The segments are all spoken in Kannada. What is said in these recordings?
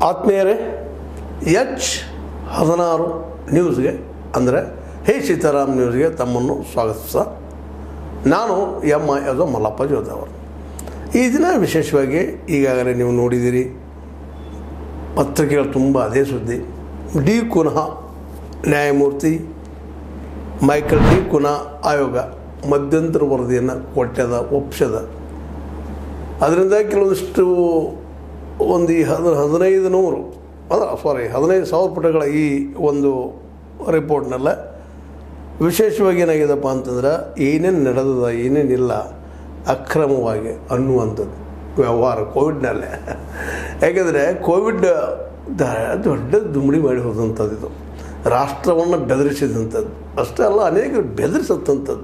ಆತ್ಮೀಯರೇ ಎಚ್ ಹದಿನಾರು ನ್ಯೂಸ್ಗೆ ಅಂದರೆ ಹೇ ಸೀತಾರಾಮ್ ನ್ಯೂಸ್ಗೆ ತಮ್ಮನ್ನು ಸ್ವಾಗತಿಸ ನಾನು ಎಂ ಐ ಅದು ಮಲ್ಲಪ್ಪ ಜೋದವರು ಈ ದಿನ ವಿಶೇಷವಾಗಿ ಈಗಾಗಲೇ ನೀವು ನೋಡಿದ್ದೀರಿ ಪತ್ರಿಕೆಗಳು ತುಂಬ ಅದೇ ಸುದ್ದಿ ಡಿ ಕುನಃ ನ್ಯಾಯಮೂರ್ತಿ ಮೈಕಲ್ ಡಿ ಕುನಃ ಆಯೋಗ ಮಧ್ಯಂತರ ವರದಿಯನ್ನು ಕೊಟ್ಟದ ಒಪ್ಸದ ಅದರಿಂದ ಕೆಲವೊಂದಿಷ್ಟು ಒಂದು ಈ ಹದ ಹದಿನೈದು ನೂರು ಅದ ಸಾರಿ ಹದಿನೈದು ಸಾವಿರ ಪುಟಗಳ ಈ ಒಂದು ರಿಪೋರ್ಟ್ನೆಲ್ಲ ವಿಶೇಷವಾಗಿ ಏನಾಗಿದೆಪ್ಪ ಅಂತಂದ್ರೆ ಏನೇನು ನಡೆದದ ಏನೇನಿಲ್ಲ ಅಕ್ರಮವಾಗಿ ಅನ್ನುವಂಥದ್ದು ವ್ಯವಹಾರ ಕೋವಿಡ್ನಲ್ಲೇ ಯಾಕೆಂದರೆ ಕೋವಿಡ್ ದ- ದೊಡ್ಡ ದುಮ್ಡಿ ಮಾಡಿ ಹೋದಂಥದ್ದು ಇದು ರಾಷ್ಟ್ರವನ್ನು ಬೆದರಿಸಿದಂಥದ್ದು ಅಷ್ಟೇ ಅಲ್ಲ ಅನೇಕ ಬೆದರಿಸತ್ತಂಥದ್ದು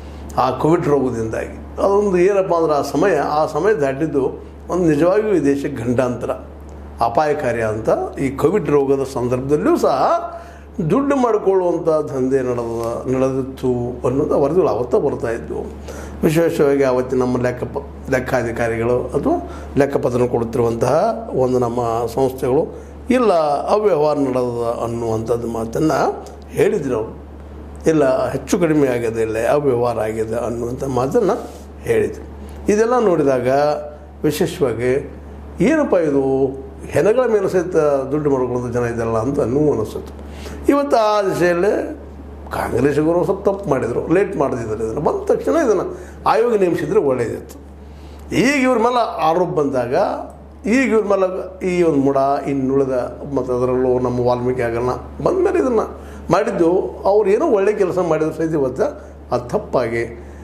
ಆ ಕೋವಿಡ್ ರೋಗದಿಂದಾಗಿ ಅದೊಂದು ಏನಪ್ಪ ಅಂದ್ರೆ ಆ ಸಮಯ ಆ ಸಮಯ ದಾಟಿದ್ದು ಒಂದು ನಿಜವಾಗಿಯೂ ಈ ದೇಶಕ್ಕೆ ಗಂಡಾಂತರ ಅಪಾಯಕಾರಿ ಅಂತ ಈ ಕೋವಿಡ್ ರೋಗದ ಸಂದರ್ಭದಲ್ಲಿಯೂ ಸಹ ದುಡ್ಡು ಮಾಡಿಕೊಳ್ಳುವಂಥ ದಂಧೆ ನಡೆದ ನಡೆದಿತ್ತು ಅನ್ನೋದು ವರದಿಗಳು ಅವತ್ತ ಬರ್ತಾ ಇದ್ವು ವಿಶೇಷವಾಗಿ ಅವತ್ತಿನ ನಮ್ಮ ಲೆಕ್ಕ ಪ- ಲೆಕ್ಕಾಧಿಕಾರಿಗಳು ಅಥವಾ ಲೆಕ್ಕಪತ್ರ ಕೊಡುತ್ತಿರುವಂತಹ ಒಂದು ನಮ್ಮ ಸಂಸ್ಥೆಗಳು ಇಲ್ಲ ಅವ್ಯವಹಾರ ನಡೆದ ಅನ್ನುವಂಥದ್ದು ಮಾತನ್ನು ಹೇಳಿದ್ರು ಅವರು ಇಲ್ಲ ಹೆಚ್ಚು ಕಡಿಮೆ ಆಗಿದೆ ಇಲ್ಲ ಯಾವ ವ್ಯವಹಾರ ಆಗಿದೆ ಅನ್ನುವಂಥ ಮಾತನ್ನು ಹೇಳಿದರು ಇದೆಲ್ಲ ನೋಡಿದಾಗ ವಿಶೇಷವಾಗಿ ಏನಪ್ಪ ಇದು ಹೆಣಗಳ ಮೇಲೆ ಸಹಿತ ದುಡ್ಡು ಮಾಡ್ಕೊಳ್ಳೋದು ಜನ ಇದೆಲ್ಲ ಅಂತ ನೋವು ಅನಿಸುತ್ತೆ ಇವತ್ತು ಆ ದಿಶೆಯಲ್ಲೇ ಕಾಂಗ್ರೆಸ್ಸಿಗರು ಸ್ವಲ್ಪ ತಪ್ಪು ಮಾಡಿದರು ಲೇಟ್ ಮಾಡಿದ್ದಾರೆ ಇದನ್ನು ಬಂದ ತಕ್ಷಣ ಇದನ್ನು ಆಯೋಗ ನೇಮಿಸಿದರೆ ಒಳ್ಳೆಯದಿತ್ತು ಈಗ ಇವ್ರ ಮೇಲೆ ಆರೋಪ ಬಂದಾಗ ಈಗ ಇವ್ರ ಮೇಲೆ ಈ ಒಂದು ಮುಡ ಇನ್ನುಳಿದ ಮತ್ತು ಅದರಲ್ಲೂ ನಮ್ಮ ವಾಲ್ಮೀಕಿ ಆಗಲ್ಲ ಬಂದ ಮೇಲೆ ಇದನ್ನು ಮಾಡಿದ್ದು ಅವ್ರು ಏನೋ ಒಳ್ಳೆ ಕೆಲಸ ಮಾಡಿದ್ರು ಸಹಿತ ಇವತ್ತು ಅದು ತಪ್ಪಾಗಿ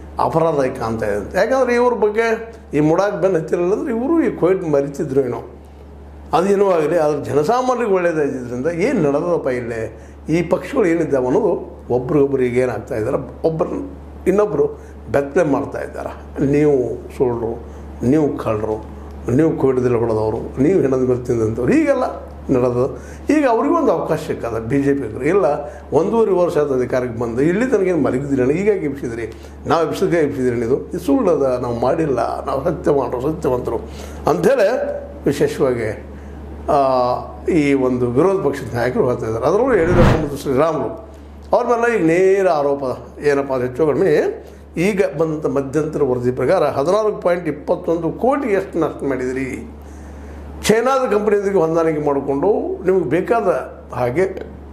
ಅಪರಾಧ ಕಾಣ್ತಾ ಇದೆ ಅಂತ ಯಾಕಂದ್ರೆ ಇವ್ರ ಬಗ್ಗೆ ಈ ಮುಡಾಕ್ ಬೆನ್ನು ಹತ್ತಿರಲ್ಲ ಅಂದ್ರೆ ಇವರು ಈ ಕೋವಿಡ್ ಮರಿತಿದ್ರು ಏನೋ ಅದೇನೋ ಆಗಲಿ ಅದ್ರ ಜನಸಾಮಾನ್ಯರಿಗೆ ಒಳ್ಳೇದಾಗಿದ್ದರಿಂದ ಏನು ನಡೆದದಪ್ಪ ಇಲ್ಲೇ ಈ ಪಕ್ಷಗಳು ಏನಿದ್ದಾವೆ ಅನ್ನೋದು ಒಬ್ರಿಗೊಬ್ರಿಗೆ ಏನಾಗ್ತಾ ಇದ್ದಾರೆ ಒಬ್ಬರು ಇನ್ನೊಬ್ಬರು ಬೆತ್ತಲೆ ಮಾಡ್ತಾ ಇದ್ದಾರೆ ನೀವು ಸುಳ್ಳು ನೀವು ಕಳ್ಳರು ನೀವು ಕೋವಿಡ್ದಲ್ಲಿ ಹೊಡೆದವರು ನೀವು ಹೆಣದ ಮೇಲೆ ತಿಂದಂಥವ್ರು ಹೀಗೆಲ್ಲ ನಡೆದು ಈಗ ಅವ್ರಿಗೂ ಒಂದು ಅವಕಾಶ ಸಿಕ್ಕದ ಬಿ ಜೆ ಪಿಗರು ಇಲ್ಲ ಒಂದೂವರೆ ವರ್ಷ ಆದ ಅಧಿಕಾರಕ್ಕೆ ಬಂದು ಇಲ್ಲಿ ತನಗೇನು ಮಲಗಿದ್ರಿ ಈಗಾಗಿ ಎಬ್ಸಿದ್ರಿ ನಾವು ಎಬ್ಸಿದ್ರೆ ಎಬ್ಸಿದ್ರಿ ಇದು ಇದು ಸುಳ್ಳದ ನಾವು ಮಾಡಿಲ್ಲ ನಾವು ಸತ್ಯ ಮಾಡರು ಸತ್ಯವಂತರು ಅಂಥೇಳಿ ವಿಶೇಷವಾಗಿ ಆ, ಈ ಒಂದು ವಿರೋಧ ಪಕ್ಷದ ನಾಯಕರು ಹೇಳ್ತಾ ಇದ್ದಾರೆ ಅದರಲ್ಲೂ ಯಡಿಯೂರಪ್ಪ ಮತ್ತು ಶ್ರೀರಾಮುಲು ಅವ್ರ ಮೇಲೆ ಈಗ ನೇರ ಆರೋಪ ಏನಪ್ಪ ಅದು ಹೆಚ್ಚು ಕಡಿಮೆ ಈಗ ಬಂದಂಥ ಮಧ್ಯಂತರ ವರದಿ ಪ್ರಕಾರ ಹದಿನಾರು ಪಾಯಿಂಟ್ ಇಪ್ಪತ್ತೊಂದು ಕೋಟಿ ಎಷ್ಟು ನಷ್ಟ ಮಾಡಿದಿರಿ ಚೈನಾದ ಕಂಪನಿಯೊಂದಿಗೆ ಹೊಂದಾಣಿಕೆ ಮಾಡಿಕೊಂಡು ನಿಮಗೆ ಬೇಕಾದ ಹಾಗೆ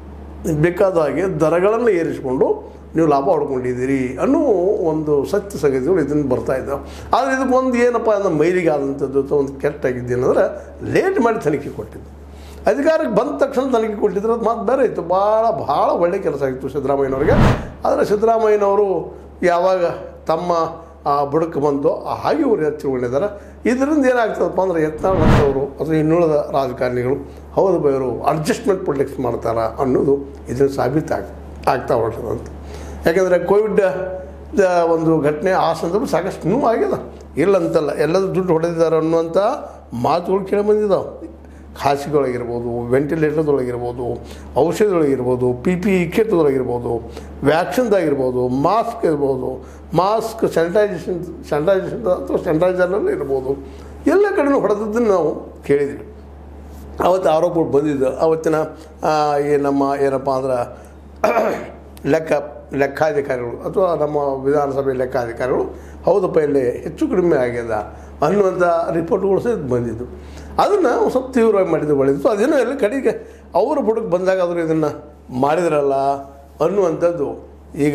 ಬೇಕಾದ ಹಾಗೆ ದರಗಳನ್ನು ಏರಿಸಿಕೊಂಡು ನೀವು ಲಾಭ ಹೊಡ್ಕೊಂಡಿದ್ದೀರಿ ಅನ್ನೋ ಒಂದು ಸತ್ಯ ಸಂಗತಿಗಳು ಇದನ್ನು ಬರ್ತಾ ಇದ್ದಾವೆ ಆದರೆ ಇದಕ್ಕೆ ಒಂದು ಏನಪ್ಪ ಅಂದ್ರೆ ಮೈಲಿಗೆ ಆದಂಥದ್ದು ಅಥವಾ ಒಂದು ಕೆಟ್ಟಾಗಿದ್ದು ಏನಂದ್ರೆ ಲೇಟ್ ಮಾಡಿ ತನಿಖೆ ಕೊಟ್ಟಿದ್ದು ಅಧಿಕಾರಕ್ಕೆ ಬಂದ ತಕ್ಷಣ ತನಿಖೆ ಕೊಟ್ಟಿದ್ರೆ ಅದು ಮಾತು ಬೇರೆ ಇತ್ತು ಭಾಳ ಭಾಳ ಒಳ್ಳೆ ಕೆಲಸ ಆಗಿತ್ತು ಸಿದ್ದರಾಮಯ್ಯನವ್ರಿಗೆ ಆದರೆ ಸಿದ್ದರಾಮಯ್ಯನವರು ಯಾವಾಗ ತಮ್ಮ ಆ ಬುಡಕ್ಕೆ ಬಂದು ಆ ಹಾಗೆ ಇವರು ಎತ್ತಿಕೊಂಡಿದ್ದಾರೆ ಇದರಿಂದ ಏನಾಗ್ತದಪ್ಪ ಅಂದರೆ ಯತ್ನಾಳ್ ಅವರು ಅಥವಾ ಇನ್ನುಳಿದ ರಾಜಕಾರಣಿಗಳು ಹೌದು ಬೈರು ಅಡ್ಜಸ್ಟ್ಮೆಂಟ್ ಪೊಲಿಟಿಕ್ಸ್ ಮಾಡ್ತಾರ ಅನ್ನೋದು ಇದನ್ನು ಸಾಬೀತಾಗ ಆಗ್ತಾ ಹೊರಟದಂತ ಯಾಕೆಂದರೆ ಕೋವಿಡ್ ದ ಒಂದು ಘಟನೆ ಆ ಸಂದರ್ಭ ಸಾಕಷ್ಟು ನೋವು ಆಗ್ಯದ ಇಲ್ಲಂತಲ್ಲ ಎಲ್ಲದೂ ದುಡ್ಡು ಹೊಡೆದಿದ್ದಾರೆ ಅನ್ನುವಂಥ ಮಾತುಗಳು ಕೇಳಿ ಬಂದಿದ್ದಾವೆ ಖಾಸಿಗಳಾಗಿರ್ಬೋದು ವೆಂಟಿಲೇಟರ್ದೊಳಗಿರ್ಬೋದು ಔಷಧಿಗಳಾಗಿರ್ಬೋದು ಪಿ ಪಿ ಇ ಕಿಟ್ದೊಳಗಿರ್ಬೋದು ವ್ಯಾಕ್ಸಿನ್ದಾಗಿರ್ಬೋದು ಮಾಸ್ಕ್ ಇರ್ಬೋದು ಮಾಸ್ಕ್ ಸ್ಯಾನಿಟೈಸೇಷನ್ ಸ್ಯಾನಿಟೈಸೇಷನ್ ಅಥವಾ ಸ್ಯಾನಿಟೈಸರ್ನಲ್ಲಿ ಇರ್ಬೋದು ಎಲ್ಲ ಕಡೆನೂ ಹೊಡೆದದ್ದನ್ನು ನಾವು ಕೇಳಿದ್ವಿ ಅವತ್ತು ಆರೋಪಗಳು ಬಂದಿದ್ದು ಅವತ್ತಿನ ಆ, ಈ ನಮ್ಮ ಏನಪ್ಪ ಅಂದ್ರೆ ಲೆಕ್ಕ ಲೆಕ್ಕಾಧಿಕಾರಿಗಳು ಅಥವಾ ನಮ್ಮ ವಿಧಾನಸಭೆ ಲೆಕ್ಕಾಧಿಕಾರಿಗಳು ಹೌದಪ್ಪ ಇಲ್ಲಿ ಹೆಚ್ಚು ಕಡಿಮೆ ಆಗ್ಯದ ಅನ್ನುವಂಥ ರಿಪೋರ್ಟ್ಗಳು ಸಹ ಬಂದಿದ್ದು ಅದನ್ನು ಸ್ವಲ್ಪ ತೀವ್ರವಾಗಿ ಮಾಡಿದ್ದು ಒಳ್ಳೆಯದು ಅದೇನೋ ಎಲ್ಲ ಕಡೆಗೆ ಅವರ ಬುಡಕ್ಕೆ ಬಂದಾಗ ಆದರೂ ಇದನ್ನು ಮಾಡಿದ್ರಲ್ಲ ಅನ್ನುವಂಥದ್ದು ಈಗ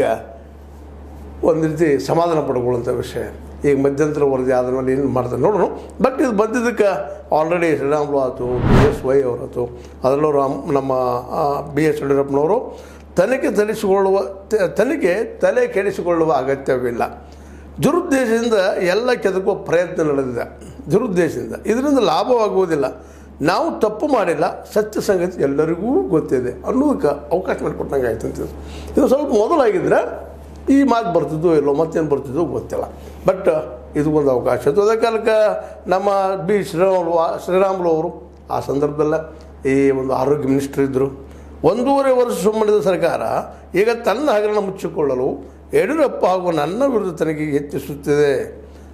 ಒಂದು ರೀತಿ ಸಮಾಧಾನ ಪಡ್ಕೊಳ್ಳುವಂಥ ವಿಷಯ ಈಗ ಮಧ್ಯಂತರ ವರದಿ ಆದ ಮೇಲೆ ಏನು ಮಾಡ್ತಾರೆ ನೋಡೋಣ ಬಟ್ ಇದು ಬಂದಿದ್ದಕ್ಕೆ ಆಲ್ರೆಡಿ ಶ್ರೀರಾಮುಲು ಆಯ್ತು ಬಿ ಎಸ್ ವೈ ಅವರಾಯ್ತು ಅದರಲ್ಲೂ ರಾಮ್ ನಮ್ಮ ಬಿ ಎಸ್ ಯಡಿಯೂರಪ್ಪನವರು ತನಿಖೆ ತರಿಸಿಕೊಳ್ಳುವ ತ- ತನಿಖೆ ತಲೆ ಕೆಡಿಸಿಕೊಳ್ಳುವ ಅಗತ್ಯವಿಲ್ಲ ದುರುದ್ದೇಶದಿಂದ ಎಲ್ಲ ಕೆದಕುವ ಪ್ರಯತ್ನ ನಡೆದಿದೆ ದುರುದ್ದೇಶದಿಂದ ಇದರಿಂದ ಲಾಭವಾಗುವುದಿಲ್ಲ ನಾವು ತಪ್ಪು ಮಾಡಿಲ್ಲ ಸತ್ಯ ಸಂಗತಿ ಎಲ್ಲರಿಗೂ ಗೊತ್ತಿದೆ ಅನ್ನೋದಕ್ಕೆ ಅವಕಾಶ ಮಾಡಿಕೊಟ್ಟಂಗೆ ಆಯ್ತು ಅಂತ ಇದು ಸ್ವಲ್ಪ ಮೊದಲಾಗಿದ್ದರೆ ಈ ಮಾತು ಬರ್ತಿದ್ದೋ ಇಲ್ಲೋ ಮತ್ತೇನು ಬರ್ತಿದ್ದೋ ಗೊತ್ತಿಲ್ಲ ಬಟ್ ಇದು ಒಂದು ಅವಕಾಶ ಇತ್ತು ಅದೇ ಕಾಲಕ್ಕೆ ನಮ್ಮ ಬಿ ಶ್ರೀರಾಮುಲು ಶ್ರೀರಾಮುಲು ಅವರು ಆ ಸಂದರ್ಭದಲ್ಲ ಈ ಒಂದು ಆರೋಗ್ಯ ಮಿನಿಸ್ಟರ್ ಇದ್ದರು ಒಂದೂವರೆ ವರ್ಷ ಮಾಡಿದ ಸರ್ಕಾರ ಈಗ ತನ್ನ ಹಗರಣ ಮುಚ್ಚಿಕೊಳ್ಳಲು ಯಡಿಯೂರಪ್ಪ ಹಾಗೂ ನನ್ನ ವಿರುದ್ಧ ತನಿಖೆಗೆ ಹೆಚ್ಚಿಸುತ್ತಿದೆ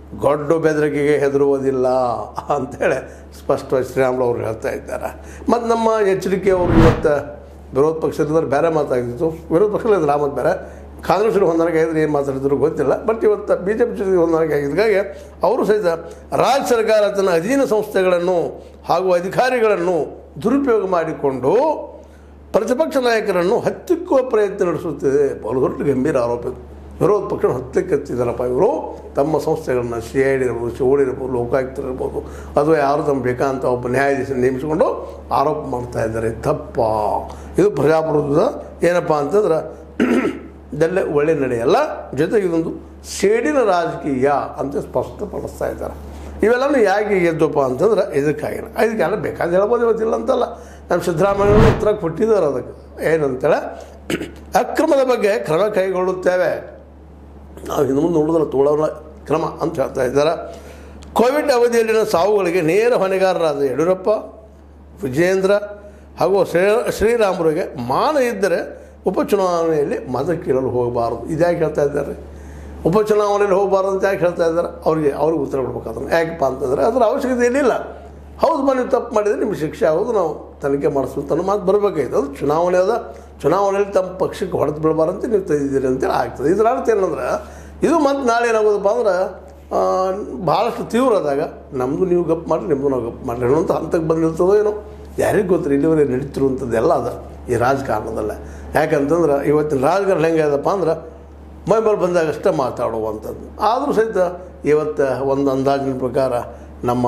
ಗೊಡ್ಡು ಬೆದರಿಕೆಗೆ ಹೆದರುವುದಿಲ್ಲ ಅಂತೇಳಿ ಸ್ಪಷ್ಟವಾಗಿ ಶ್ರೀರಾಮ್ಲು ಅವರು ಹೇಳ್ತಾ ಇದ್ದಾರೆ ಮತ್ತು ನಮ್ಮ ಎಚ್ಚರಿಕೆ ಅವರು ಇವತ್ತು ವಿರೋಧ ಪಕ್ಷದಲ್ಲಿದ್ದಾರೆ ಬೇರೆ ಮಾತಾಗಿತ್ತು ವಿರೋಧ ಪಕ್ಷದಲ್ಲಿ ರಾಮತ್ ಬೇರೆ ಕಾಂಗ್ರೆಸ್ ಹೊಂದಾಣಿಕೆ ಆಗಿದ್ರೆ ಏನು ಮಾತಾಡಿದ್ರು ಗೊತ್ತಿಲ್ಲ ಬಟ್ ಇವತ್ತು ಬಿ ಜೆ ಪಿ ಜೊತೆ ಹೊಂದಾಣಿಕೆ ಆಗಿದ್ದಕ್ಕಾಗಿ ಅವರು ಸಹಿತ ರಾಜ್ಯ ಸರ್ಕಾರ ತನ್ನ ಅಧೀನ ಸಂಸ್ಥೆಗಳನ್ನು ಹಾಗೂ ಅಧಿಕಾರಿಗಳನ್ನು ದುರುಪಯೋಗ ಮಾಡಿಕೊಂಡು ಪ್ರತಿಪಕ್ಷ ನಾಯಕರನ್ನು ಹತ್ತಿಕ್ಕುವ ಪ್ರಯತ್ನ ನಡೆಸುತ್ತಿದೆ ಬಲು ದೊಡ್ಡ ಗಂಭೀರ ಆರೋಪ ಇದು ವಿರೋಧ ಪಕ್ಷ ಹತ್ತಕ್ಕೆ ಎತ್ತಿದ್ದಾರಪ್ಪ ಇವರು ತಮ್ಮ ಸಂಸ್ಥೆಗಳನ್ನು ಸಿ ಐ ಡಿ ಇರ್ಬೋದು ಸಿ ಓಡಿ ಇರ್ಬೋದು ಲೋಕಾಯುಕ್ತರಿರ್ಬೋದು ಅಥವಾ ಯಾರು ತಮ್ಮ ಬೇಕಂತ ಒಬ್ಬ ನ್ಯಾಯಾಧೀಶ ನೇಮಿಸಿಕೊಂಡು ಆರೋಪ ಮಾಡ್ತಾ ಇದ್ದಾರೆ ತಪ್ಪ ಇದು ಪ್ರಜಾಪ್ರಭುತ್ವದ ಏನಪ್ಪ ಅಂತಂದ್ರೆ ಇದೆಲ್ಲ ಒಳ್ಳೆ ನಡೆಯಲ್ಲ ಜೊತೆಗೆ ಇದೊಂದು ಸೇಡಿನ ರಾಜಕೀಯ ಅಂತ ಸ್ಪಷ್ಟಪಡಿಸ್ತಾ ಇದ್ದಾರೆ ಇವೆಲ್ಲನೂ ಯಾಕೆ ಎದ್ದಪ್ಪ ಅಂತಂದ್ರೆ ಇದಕ್ಕಾಗಿಲ್ಲ ಇದಕ್ಕೆಲ್ಲ ಬೇಕಾದ ಹೇಳ್ಬೋದು ಇವತ್ತಿಲ್ಲ ಅಂತಲ್ಲ ನಮ್ಮ ಸಿದ್ದರಾಮಯ್ಯವರು ಉತ್ತರ ಕೊಟ್ಟಿದ್ದಾರೆ ಅದಕ್ಕೆ ಏನಂತೇಳಿ ಅಕ್ರಮದ ಬಗ್ಗೆ ಕ್ರಮ ಕೈಗೊಳ್ಳುತ್ತೇವೆ ನಾವು ಇನ್ನು ಮುಂದೆ ನೋಡಿದ್ರೆ ತೋಳೋಣ ಕ್ರಮ ಅಂತ ಹೇಳ್ತಾ ಇದ್ದಾರೆ ಕೋವಿಡ್ ಅವಧಿಯಲ್ಲಿನ ಸಾವುಗಳಿಗೆ ನೇರ ಹೊಣೆಗಾರರಾದ ಯಡಿಯೂರಪ್ಪ ವಿಜೇಂದ್ರ ಹಾಗೂ ಶ್ರೀ ಶ್ರೀರಾಮುರಿಗೆ ಮಾನ ಇದ್ದರೆ ಉಪಚುನಾವಣೆಯಲ್ಲಿ ಮತ ಕೀಳಲು ಹೋಗಬಾರದು ಇದ್ಯಾಕೆ ಹೇಳ್ತಾ ಇದ್ದಾರೆ ಉಪಚುನಾವಣೆಯಲ್ಲಿ ಹೋಗಬಾರದು ಅಂತ ಯಾಕೆ ಹೇಳ್ತಾ ಇದ್ದಾರೆ ಅವ್ರಿಗೆ ಅವ್ರಿಗೆ ಉತ್ತರ ಕೊಡ್ಬೇಕಾದ್ರೆ ಯಾಕಪ್ಪ ಅಂತಂದರೆ ಅದರ ಅವಶ್ಯಕತೆ ಏನಿಲ್ಲ ಹೌದು ಮನೆ ತಪ್ಪು ಮಾಡಿದರೆ ನಿಮ್ಗೆ ಶಿಕ್ಷೆ ಆಗೋದು ನಾವು ತನಿಖೆ ಮಾಡಿಸ್ಬೇಕು ಅನ್ನೋ ಮಾತು ಬರಬೇಕಾಯ್ತು ಅದು ಚುನಾವಣೆ ಅದ ಚುನಾವಣೆಯಲ್ಲಿ ತಮ್ಮ ಪಕ್ಷಕ್ಕೆ ಹೊಡೆದು ಬೀಳಬಾರಂತ ನೀವು ತೆಗೆದಿದ್ದೀರಿ ಅಂತೇಳಿ ಆಗ್ತದೆ ಇದರ ಅರ್ಥ ಏನಂದ್ರೆ ಇದು ಮತ್ತು ನಾಳೆ ಏನಾಗೋದಪ್ಪ ಅಂದ್ರೆ ಆ, ಭಾಳಷ್ಟು ತೀವ್ರ ಆದಾಗ ನಮ್ಮದು ನೀವು ಗಪ್ ಮಾಡಿರಿ ನಿಮ್ಮದು ನಾವು ಗಪ್ ಮಾಡಿರಿ ಅನ್ನೋಂಥ ಹಂತಕ್ಕೆ ಬಂದಿರ್ತದೋ ಏನೋ ಯಾರಿಗೆ ಗೊತ್ತಿರಿ ಇಲ್ಲಿವರೆಗೆ ನಡೀತಿರುವಂಥದ್ದೆಲ್ಲ ಅದ ಈ ರಾಜಕಾರಣದಲ್ಲ ಯಾಕಂತಂದ್ರೆ ಇವತ್ತಿನ ರಾಜಕಾರಣ ಹೆಂಗೆ ಅದಪ್ಪ ಅಂದ್ರೆ ಮೈ ಮೇಲೆ ಬಂದಾಗ ಅಷ್ಟೇ ಮಾತಾಡುವಂಥದ್ದು ಆದರೂ ಸಹಿತ ಇವತ್ತು ಒಂದು ಅಂದಾಜಿನ ಪ್ರಕಾರ ನಮ್ಮ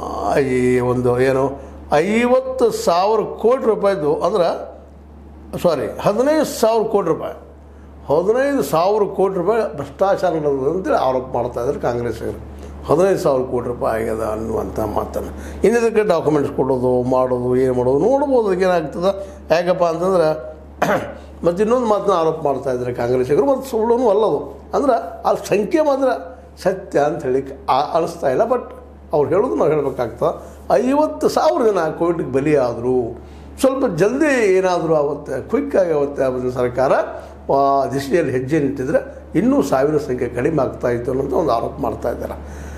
ಈ ಒಂದು ಏನು ಐವತ್ತು ಸಾವಿರ ಕೋಟಿ ರೂಪಾಯಿದು ಅಂದ್ರೆ ಸಾರಿ ಹದಿನೈದು ಸಾವಿರ ಕೋಟಿ ರೂಪಾಯಿ ಹದಿನೈದು ಸಾವಿರ ಕೋಟಿ ರೂಪಾಯಿ ಭ್ರಷ್ಟಾಚಾರ ನಡೆದಿದೆ ಅಂತೇಳಿ ಆರೋಪ ಮಾಡ್ತಾ ಇದ್ದಾರೆ ಕಾಂಗ್ರೆಸ್ಸಿಗರು ಹದಿನೈದು ಸಾವಿರ ಕೋಟಿ ರೂಪಾಯಿ ಆಗ್ಯದ ಅನ್ನುವಂಥ ಮಾತನ್ನು ಇನ್ನಿದಕ್ಕೆ ಡಾಕ್ಯುಮೆಂಟ್ಸ್ ಕೊಡೋದು ಮಾಡೋದು ಏನು ಮಾಡೋದು ನೋಡ್ಬೋದು ಅದಕ್ಕೆ ಏನಾಗ್ತದೆ ಯಾಕಪ್ಪ ಅಂತಂದ್ರೆ ಮತ್ತು ಇನ್ನೊಂದು ಮಾತನ್ನ ಆರೋಪ ಮಾಡ್ತಾ ಇದ್ದಾರೆ ಕಾಂಗ್ರೆಸ್ಸಿಗರು ಮತ್ತು ಸುಳ್ಳು ಅಲ್ಲದು ಅಂದ್ರೆ ಆ ಸಂಖ್ಯೆ ಮಾತ್ರ ಸತ್ಯ ಅಂತ ಹೇಳಿ ಅನಿಸ್ತಾ ಇಲ್ಲ ಬಟ್ ಅವ್ರು ಹೇಳೋದು ನಾವು ಹೇಳಬೇಕಾಗ್ತದೆ ಐವತ್ತು ಸಾವಿರ ಜನ ಕೋವಿಡ್ಗೆ ಬಲಿಯಾದರು ಸ್ವಲ್ಪ ಜಲ್ದಿ ಏನಾದರೂ ಆಗುತ್ತೆ ಕ್ವಿಕ್ಕಾಗಿ ಆಗುತ್ತೆ ಅವತ್ತಿನ ಸರ್ಕಾರ ಆ ದಿಶೆಯಲ್ಲಿ ಹೆಜ್ಜೆ ನಿಂತಿದ್ರೆ ಇನ್ನೂ ಸಾವಿರ ಸಂಖ್ಯೆ ಕಡಿಮೆ ಆಗ್ತಾ ಇತ್ತು ಅನ್ನೋಂಥ ಒಂದು ಆರೋಪ ಮಾಡ್ತಾ ಇದ್ದಾರೆ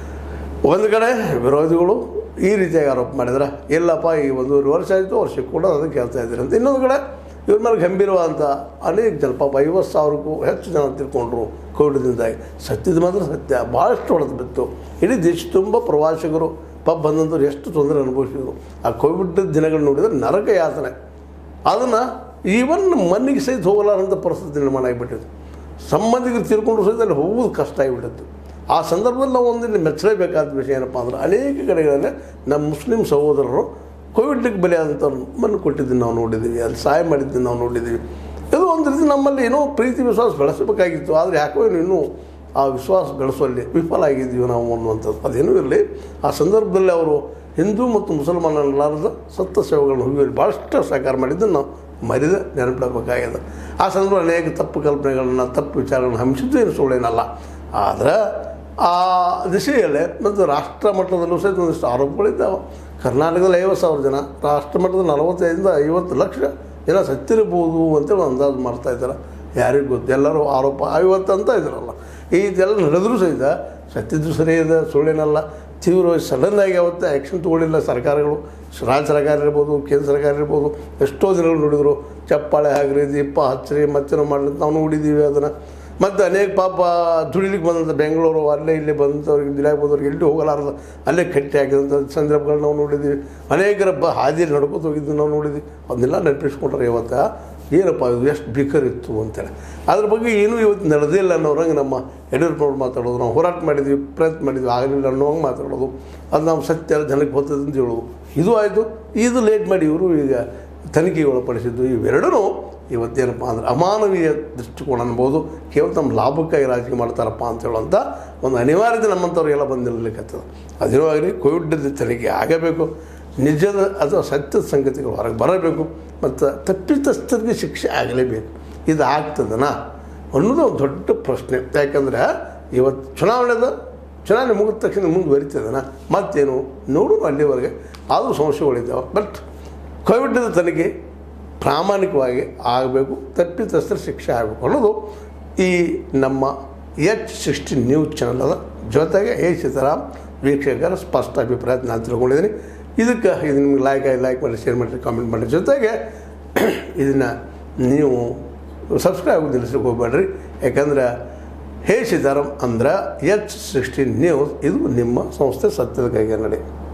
ಒಂದು ಕಡೆ ವಿರೋಧಿಗಳು ಈ ರೀತಿಯಾಗಿ ಆರೋಪ ಮಾಡಿದ್ರೆ ಇಲ್ಲಪ್ಪ ಈ ಒಂದೂವರೆ ವರ್ಷ ಆಯಿತು ವರ್ಷಕ್ಕೆ ಕೂಡ ಅದಕ್ಕೆ ಹೇಳ್ತಾ ಇದ್ದಾರೆ ಅಂತ ಇನ್ನೊಂದು ಕಡೆ ಇವ್ರ ಮೇಲೆ ಗಂಭೀರವಾದಂಥ ಅನೇಕ ಜನ ಪಾಪ ಐವತ್ತು ಸಾವಿರಕ್ಕೂ ಹೆಚ್ಚು ಜನ ತಿಳ್ಕೊಂಡ್ರು ಕೋವಿಡ್ದಿಂದಾಗಿ ಸತ್ಯದ ಮಾತ್ರ ಸತ್ಯ ಭಾಳಷ್ಟು ಹೊಡೆದು ಬಿತ್ತು ಇಡೀ ದೇಶ ತುಂಬ ಪ್ರವಾಸಿಗರು ಪಾಪ ಬಂದಂಥವ್ರು ಎಷ್ಟು ತೊಂದರೆ ಅನುಭವಿಸಿದ್ರು ಆ ಕೋವಿಡ್ ದಿನಗಳು ನೋಡಿದರೆ ನರಕ ಯಾತನೆ ಅದನ್ನು ಈವನ್ ಮಣ್ಣಿಗೆ ಸಹಿತ ಹೋಗಲಾರಂಥ ಪರಿಸ್ಥಿತಿ ನಿರ್ಮಾಣ ಆಗಿಬಿಟ್ಟಿತ್ತು ಸಂಬಂಧಿಕರು ತೀರ್ಕೊಂಡ್ರು ಸಹಿತ ಅಲ್ಲಿ ಹೋಗೋದು ಕಷ್ಟ ಆಗಿಬಿಟ್ಟಿತ್ತು ಆ ಸಂದರ್ಭದಲ್ಲಿ ನಾವು ಒಂದು ಮೆಚ್ಚಲೇಬೇಕಾದ ವಿಷಯ ಏನಪ್ಪ ಅಂದ್ರೆ ಅನೇಕ ಕಡೆಗಳಲ್ಲಿ ನಮ್ಮ ಮುಸ್ಲಿಂ ಸಹೋದರರು ಕೋವಿಡ್ಗೆ ಬಲಿಯಾದಂಥವ್ರು ಮಣ್ಣು ಕೊಟ್ಟಿದ್ದನ್ನು ನಾವು ನೋಡಿದ್ದೀವಿ ಅಲ್ಲಿ ಸಹಾಯ ಮಾಡಿದ್ದನ್ನು ನಾವು ನೋಡಿದ್ದೀವಿ ಇದು ಒಂದು ರೀತಿ ನಮ್ಮಲ್ಲಿ ಏನೋ ಪ್ರೀತಿ ವಿಶ್ವಾಸ ಬೆಳೆಸಬೇಕಾಗಿತ್ತು ಆದರೆ ಯಾಕೋ ಏನು ಇನ್ನೂ ಆ ವಿಶ್ವಾಸ ಬೆಳೆಸುವಲ್ಲಿ ವಿಫಲ ಆಗಿದ್ದೀವಿ ನಾವು ಅನ್ನುವಂಥದ್ದು ಅದೇನೂ ಇರಲಿ ಆ ಸಂದರ್ಭದಲ್ಲಿ ಅವರು ಹಿಂದೂ ಮತ್ತು ಮುಸಲ್ಮಾನರಲ್ಲಾರದ ಸತ್ತ ಸೇವೆಗಳನ್ನು ಹೋಗುವಲ್ಲಿ ಭಾಳಷ್ಟು ಸಹಕಾರ ಮಾಡಿದ್ದನ್ನು ನಾವು ಮರಿದ ನೆನಪಿಡಬೇಕಾಗಿದೆ ಆ ಸಂದರ್ಭ ಅನೇಕ ತಪ್ಪು ಕಲ್ಪನೆಗಳನ್ನು ತಪ್ಪು ವಿಚಾರಗಳನ್ನು ಹಂಚಿದ್ದು ಏನು ಸುಳ್ಳೇನಲ್ಲ ಆದರೆ ಆ ದಿಶೆಯಲ್ಲೇ ಮತ್ತು ರಾಷ್ಟ್ರ ಮಟ್ಟದಲ್ಲೂ ಸಹಿತ ಒಂದಿಷ್ಟು ಆರೋಪಗಳಿದ್ದಾವೆ ಕರ್ನಾಟಕದಲ್ಲಿ ಐವತ್ತು ಸಾವಿರ ಜನ ರಾಷ್ಟ್ರ ಮಟ್ಟದ ನಲವತ್ತೈದರಿಂದ ಐವತ್ತು ಲಕ್ಷ ಜನ ಸತ್ತಿರಬಹುದು ಅಂತೇಳಿ ಅಂದಾಜು ಮಾಡ್ತಾ ಇದ್ದಾರೆ ಯಾರಿಗೂ ಗೊತ್ತು ಎಲ್ಲರೂ ಆರೋಪ ಐವತ್ತು ಅಂತ ಇದ್ದಾರಲ್ಲ ಈ ಇದೆಲ್ಲ ನಡೆದರೂ ಸಹಿತ ಸತ್ತಿದ್ದು ಸರಿ ಇದೆ ಸುಳ್ಳೇನಲ್ಲ ತೀವ್ರವಾಗಿ ಸಡನ್ನಾಗಿ ಅವತ್ತು ಆ್ಯಕ್ಷನ್ ತೊಗೊಳ್ಳಿಲ್ಲ ಸರ್ಕಾರಗಳು ರಾಜ್ಯ ಸರ್ಕಾರ ಇರ್ಬೋದು ಕೇಂದ್ರ ಸರ್ಕಾರ ಇರ್ಬೋದು ಎಷ್ಟೋ ದಿನಗಳು ನೋಡಿದರು ಚಪ್ಪಾಳೆ ಹಾಕ್ರಿ ದೀಪ ಹಚ್ಚಿರಿ ಮತ್ತೇನೋ ಮಾಡಲಿ ನಾವು ನೋಡಿದ್ದೀವಿ ಅದನ್ನು ಮತ್ತು ಅನೇಕ ಪಾಪ ದುಡಿಲಿಕ್ಕೆ ಬಂದಂಥ ಬೆಂಗಳೂರು ಅಲ್ಲೇ ಇಲ್ಲಿ ಬಂದಂಥವ್ರಿಗೆ ದಿನ ಬಂದವ್ರಿಗೆ ಎಲ್ಲಿ ಹೋಗಲಾರ್ದು ಅಲ್ಲೇ ಕಟ್ಟಿ ಹಾಕಿದಂಥ ಸಂದರ್ಭಗಳು ನಾವು ನೋಡಿದ್ದೀವಿ ಅನೇಕರ ಬ ಹಾದಿಯಲ್ಲಿ ನಡ್ಕೊತ ಹೋಗಿದ್ದು ನಾವು ನೋಡಿದ್ವಿ ಅದನ್ನೆಲ್ಲ ನೆನಪಿಸ್ಕೊಂಡ್ರೆ ಇವತ್ತು ಏನಪ್ಪ ಇದು ಎಷ್ಟು ಬಿಕರ್ ಇತ್ತು ಅಂತೇಳಿ ಅದ್ರ ಬಗ್ಗೆ ಏನೂ ಇವತ್ತು ನಡೆದೇ ಇಲ್ಲ ಅನ್ನೋರಂಗೆ ನಮ್ಮ ಯಡಿಯೂರಪ್ಪನವ್ರು ಮಾತಾಡೋದು ನಾವು ಹೋರಾಟ ಮಾಡಿದ್ವಿ ಪ್ರಯತ್ನ ಮಾಡಿದ್ವಿ ಆಗಲಿಲ್ಲ ಅನ್ನೋಂಗೆ ಮಾತಾಡೋದು ಅದು ನಾವು ಸತ್ಯ ಜನಕ್ಕೆ ಗೊತ್ತದ ಅಂತ ಹೇಳೋದು ಇದು ಆಯಿತು ಇದು ಲೇಟ್ ಮಾಡಿ ಇವರು ಈಗ ತನಿಖೆಗೆ ಒಳಪಡಿಸಿದ್ದು ಇವೆರಡೂ ಇವತ್ತೇನಪ್ಪ ಅಂದ್ರೆ ಅಮಾನವೀಯ ದೃಷ್ಟಿಕೋನ ಅನ್ಬೋದು ಕೇವಲ ನಮ್ಮ ಲಾಭಕ್ಕಾಗಿ ರಾಜಕೀಯ ಮಾಡ್ತಾರಪ್ಪ ಅಂತ ಹೇಳುವಂಥ ಒಂದು ಅನಿವಾರ್ಯತೆ ನಮ್ಮಂಥವ್ರಿಗೆಲ್ಲ ಬಂದಿರಲಿಕ್ಕತ್ತದ ಅದೇನೋ ಆಗಲಿ ಕೋವಿಡ್ ತನಿಖೆ ಆಗಬೇಕು ನಿಜದ ಅಥವಾ ಸತ್ಯದ ಸಂಗತಿಗಳು ಹೊರಗೆ ಬರಬೇಕು ಮತ್ತು ತಪ್ಪಿತಸ್ಥರಿಗೆ ಶಿಕ್ಷೆ ಆಗಲೇಬೇಕು ಇದು ಆಗ್ತದನಾ ಅನ್ನೋದು ಒಂದು ದೊಡ್ಡ ಪ್ರಶ್ನೆ ಯಾಕಂದರೆ ಇವತ್ತು ಚುನಾವಣೆದ ಚುನಾವಣೆ ಮುಗಿದ ತಕ್ಷಣ ಮುಂದುವರಿತದನ ಮತ್ತೇನು ನೋಡೋಣ ಅಲ್ಲಿವರೆಗೆ ಆದರೂ ಸಮಸ್ಯೆಗಳಿದ್ದಾವೆ ಬಟ್ ಕೋವಿಡ್ದ ತನಿಖೆ ಪ್ರಾಮಾಣಿಕವಾಗಿ ಆಗಬೇಕು ತಪ್ಪಿತಸ್ಥರ ಶಿಕ್ಷೆ ಆಗಬೇಕು ಅನ್ನೋದು ಈ ನಮ್ಮ ಎಚ್ ಸಿಕ್ಸ್ಟಿ ನ್ಯೂಸ್ ಚಾನಲದ ಜೊತೆಗೆ ಹೇ ಸೀತಾರಾಮ್ ವೀಕ್ಷಕರ ಸ್ಪಷ್ಟ ಅಭಿಪ್ರಾಯ ನಾನು ತಿಳ್ಕೊಂಡಿದ್ದೀನಿ ಇದಕ್ಕೆ ಇದು ನಿಮ್ಗೆ ಲೈಕ್ ಆಗಿ ಲೈಕ್ ಮಾಡಿ ಶೇರ್ ಮಾಡಿರಿ ಕಾಮೆಂಟ್ ಮಾಡಿರಿ ಜೊತೆಗೆ ಇದನ್ನು ನೀವು ಸಬ್ಸ್ಕ್ರೈಬ್ ಆಗೋದು ನಿಲ್ಲಿಸಕ್ಕೆ ಹೋಗ್ಬೇಡ್ರಿ ಯಾಕಂದ್ರೆ ಹೇ ಸೀತಾರಾಮ್ ಅಂದ್ರೆ ಎಚ್ ಸಿಕ್ಸ್ಟೀನ್ ನ್ಯೂಸ್ ಇದು ನಿಮ್ಮ ಸಂಸ್ಥೆ ಸತ್ಯದ ಕೈಗೆ ನಡೆ